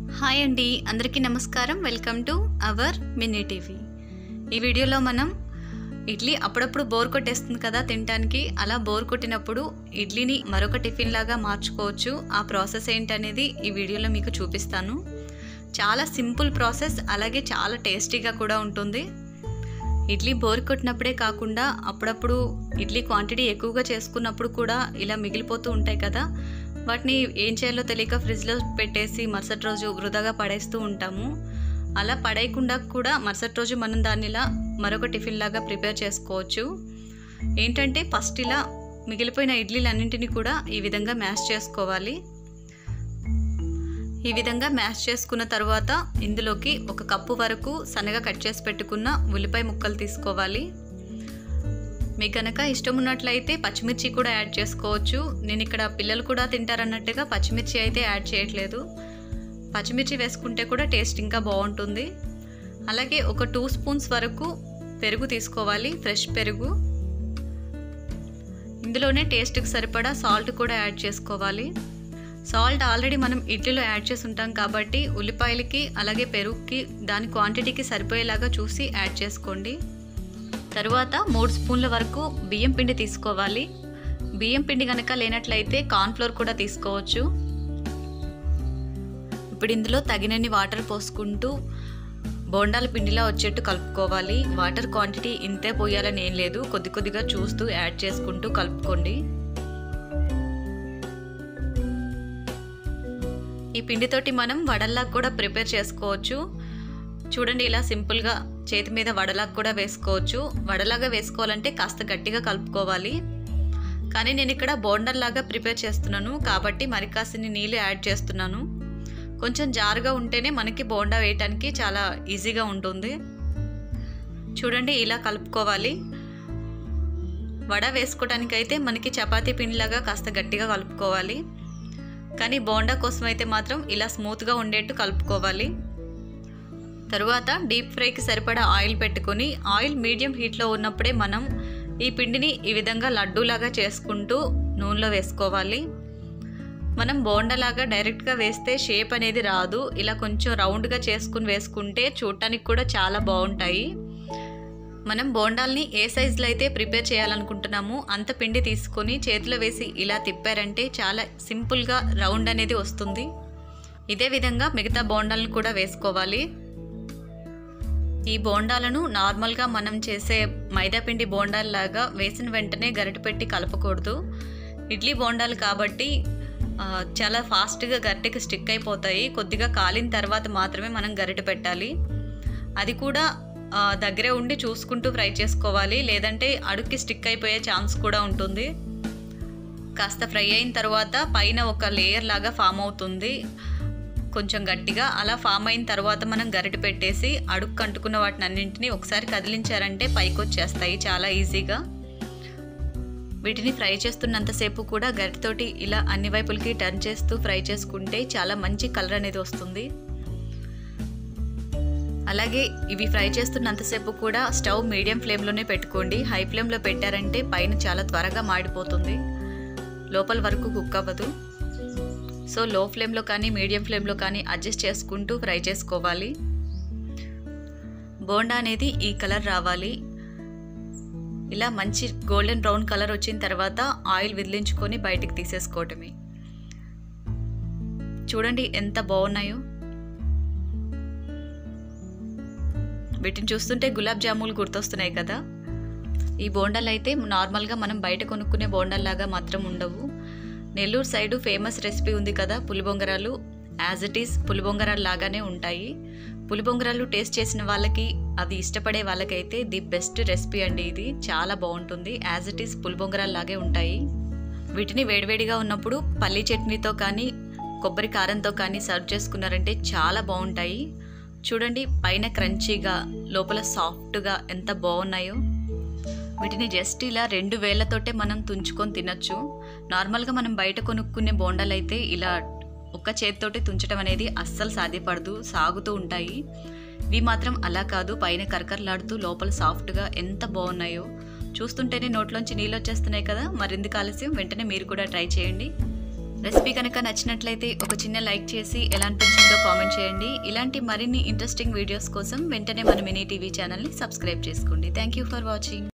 hi అండి అందరికీ నమస్కారం welcome to our mini TV ఈ వీడియోలో మనం ఇడ్లీ అప్పుడప్పుడు బోర్ కొట్టేస్తుంది కదా తినడానికి అలా బోర్ కొట్టినప్పుడు ఇడ్లీని మరొక టిఫిన్ లాగా మార్చుకోవచ్చు ఆ ప్రాసెస్ ఏంటనేది ఈ వీడియోలో మీకు చూపిస్తాను చాలా సింపుల్ ప్రాసెస్ అలాగే చాలా టేస్టీగా కూడా ఉంటుంది ఇడ్లీ బోర్ కొట్టినప్పుడే కాకుండా అప్పుడప్పుడు ఇడ్లీ క్వాంటిటీ ఎక్కువగా చేసుకున్నప్పుడు కూడా ఇలా మిగిలిపోతూ ఉంటాయి కదా వాటిని ఏం చేయాలో తెలియక ఫ్రిడ్జ్లో పెట్టేసి మరుసటి రోజు వృధాగా పడేస్తూ ఉంటాము అలా పడేయకుండా కూడా మరుసటి రోజు మనం దాన్ని ఇలా మరొక టిఫిన్ లాగా ప్రిపేర్ చేసుకోవచ్చు ఏంటంటే ఫస్ట్ ఇలా మిగిలిపోయిన ఇడ్లీలన్నింటినీ కూడా ఈ విధంగా మ్యాష్ చేసుకోవాలి ఈ విధంగా మ్యాష్ చేసుకున్న తర్వాత ఇందులోకి ఒక కప్పు వరకు సన్నగా కట్ చేసి పెట్టుకున్న ఉల్లిపాయ ముక్కలు తీసుకోవాలి మీకు కనుక ఇష్టం ఉన్నట్లయితే పచ్చిమిర్చి కూడా యాడ్ చేసుకోవచ్చు నేను ఇక్కడ పిల్లలు కూడా తింటారన్నట్టుగా పచ్చిమిర్చి అయితే యాడ్ చేయట్లేదు పచ్చిమిర్చి వేసుకుంటే కూడా టేస్ట్ ఇంకా బాగుంటుంది అలాగే ఒక టూ స్పూన్స్ వరకు పెరుగు తీసుకోవాలి ఫ్రెష్ పెరుగు ఇందులోనే టేస్ట్కి సరిపడా సాల్ట్ కూడా యాడ్ చేసుకోవాలి సాల్ట్ ఆల్రెడీ మనం ఇడ్లీలో యాడ్ చేసి ఉంటాం కాబట్టి ఉల్లిపాయలకి అలాగే పెరుగుకి దాని క్వాంటిటీకి సరిపోయేలాగా చూసి యాడ్ చేసుకోండి తరువాత మూడు స్పూన్ల వరకు బియ్యం పిండి తీసుకోవాలి బియ్యం పిండి కనుక లేనట్లయితే కార్న్ఫ్లోర్ కూడా తీసుకోవచ్చు ఇప్పుడు ఇందులో తగినన్ని వాటర్ పోసుకుంటూ బోండాల పిండిలా వచ్చేట్టు కలుపుకోవాలి వాటర్ క్వాంటిటీ ఇంతే పోయాలని ఏం లేదు కొద్ది కొద్దిగా చూస్తూ యాడ్ చేసుకుంటూ కలుపుకోండి ఈ పిండితోటి మనం వడల్లా కూడా ప్రిపేర్ చేసుకోవచ్చు చూడండి ఇలా సింపుల్గా చేతి మీద వడలాగా కూడా వేసుకోవచ్చు వడలాగా వేసుకోవాలంటే కాస్త గట్టిగా కలుపుకోవాలి కానీ నేను ఇక్కడ బోండల్లాగా ప్రిపేర్ చేస్తున్నాను కాబట్టి మరి కాసిని నీళ్ళు యాడ్ చేస్తున్నాను కొంచెం జారుగా ఉంటేనే మనకి బోండా వేయటానికి చాలా ఈజీగా ఉంటుంది చూడండి ఇలా కలుపుకోవాలి వడ వేసుకోవడానికి అయితే మనకి చపాతీ పిండిలాగా కాస్త గట్టిగా కలుపుకోవాలి కానీ బోండా కోసం అయితే మాత్రం ఇలా స్మూత్గా ఉండేట్టు కలుపుకోవాలి తరువాత డీప్ ఫ్రైకి సరిపడా ఆయిల్ పెట్టుకొని ఆయిల్ మీడియం హీట్లో ఉన్నప్పుడే మనం ఈ పిండిని ఈ విధంగా లడ్డూలాగా చేసుకుంటూ నూనెలో వేసుకోవాలి మనం బోండలాగా డైరెక్ట్గా వేస్తే షేప్ అనేది రాదు ఇలా కొంచెం రౌండ్గా చేసుకుని వేసుకుంటే చూడటానికి కూడా చాలా బాగుంటాయి మనం బోండాల్ని ఏ సైజులో అయితే ప్రిపేర్ చేయాలనుకుంటున్నామో అంత పిండి తీసుకొని చేతిలో వేసి ఇలా తిప్పారంటే చాలా సింపుల్గా రౌండ్ అనేది వస్తుంది ఇదే విధంగా మిగతా బోండాలను కూడా వేసుకోవాలి ఈ బోండాలను నార్మల్గా మనం చేసే మైదాపిండి బోండాల్లాగా వేసిన వెంటనే గరిటె పెట్టి కలపకూడదు ఇడ్లీ బోండాలు కాబట్టి చాలా ఫాస్ట్గా గరిటెకి స్టిక్ అయిపోతాయి కొద్దిగా కాలిన తర్వాత మాత్రమే మనం గరిటె పెట్టాలి అది కూడా దగ్గరే ఉండి చూసుకుంటూ ఫ్రై చేసుకోవాలి లేదంటే అడుక్కి స్టిక్ అయిపోయే ఛాన్స్ కూడా ఉంటుంది కాస్త ఫ్రై అయిన తర్వాత పైన ఒక లేయర్ లాగా ఫామ్ అవుతుంది కొంచెం గట్టిగా అలా ఫామ్ అయిన తర్వాత మనం గరిటె పెట్టేసి అడుక్కు అంటుకున్న వాటిని అన్నింటినీ ఒకసారి కదిలించారంటే పైకి వచ్చేస్తాయి చాలా ఈజీగా వీటిని ఫ్రై చేస్తున్నంతసేపు కూడా గరిటెతోటి ఇలా అన్ని వైపులకి టర్న్ చేస్తూ ఫ్రై చేసుకుంటే చాలా మంచి కలర్ అనేది వస్తుంది అలాగే ఇవి ఫ్రై చేస్తున్నంతసేపు కూడా స్టవ్ మీడియం ఫ్లేమ్లోనే పెట్టుకోండి హై ఫ్లేమ్లో పెట్టారంటే పైన చాలా త్వరగా మాడిపోతుంది లోపల వరకు కుక్ అవ్వదు సో లో ఫ్లేమ్లో కానీ మీడియం ఫ్లేమ్లో కానీ అడ్జస్ట్ చేసుకుంటూ ఫ్రై చేసుకోవాలి బోండా అనేది ఈ కలర్ రావాలి ఇలా మంచి గోల్డెన్ బ్రౌన్ కలర్ వచ్చిన తర్వాత ఆయిల్ విదిలించుకొని బయటికి తీసేసుకోవటమే చూడండి ఎంత బాగున్నాయో వీటిని చూస్తుంటే గులాబ్ జాములు గుర్తొస్తున్నాయి కదా ఈ బోండాలు అయితే నార్మల్గా మనం బయట కొనుక్కునే బోండాల్లాగా మాత్రం ఉండవు నెల్లూరు సైడు ఫేమస్ రెసిపీ ఉంది కదా పులిబొంగరాలు యాజ్ ఇట్ ఈస్ పులిబొంగరాలు లాగానే ఉంటాయి పులిబొంగరాలు టేస్ట్ చేసిన వాళ్ళకి అది ఇష్టపడే వాళ్ళకైతే ది బెస్ట్ రెసిపీ అండి ఇది చాలా బాగుంటుంది యాజ్ ఇట్ ఈస్ పులిబొంగరాలు లాగే ఉంటాయి వీటిని వేడివేడిగా ఉన్నప్పుడు పల్లి చట్నీతో కానీ కొబ్బరి కారంతో కానీ సర్వ్ చేసుకున్నారంటే చాలా బాగుంటాయి చూడండి పైన క్రంచీగా లోపల సాఫ్ట్గా ఎంత బాగున్నాయో వీటిని జస్ట్ ఇలా రెండు వేళ్లతోటే మనం తుంచుకొని తినచ్చు నార్మల్గా మనం బయట కొనుక్కునే బోండాలు అయితే ఇలా ఒక్క చేతితోటి తుంచడం అనేది అస్సలు సాధ్యపడదు సాగుతూ ఉంటాయి ఇవి మాత్రం అలా కాదు పైన కరకరలాడుతూ లోపల సాఫ్ట్గా ఎంత బాగున్నాయో చూస్తుంటేనే నోట్లోంచి నీళ్ళు వచ్చేస్తున్నాయి కదా మరిందుకు ఆలస్యం వెంటనే మీరు కూడా ట్రై చేయండి రెసిపీ కనుక నచ్చినట్లయితే ఒక చిన్న లైక్ చేసి ఎలా అనిపించిందో కామెంట్ చేయండి ఇలాంటి మరిన్ని ఇంట్రెస్టింగ్ వీడియోస్ కోసం వెంటనే మన మినీ టీవీ ఛానల్ని సబ్స్క్రైబ్ చేసుకోండి థ్యాంక్ యూ ఫర్ వాచింగ్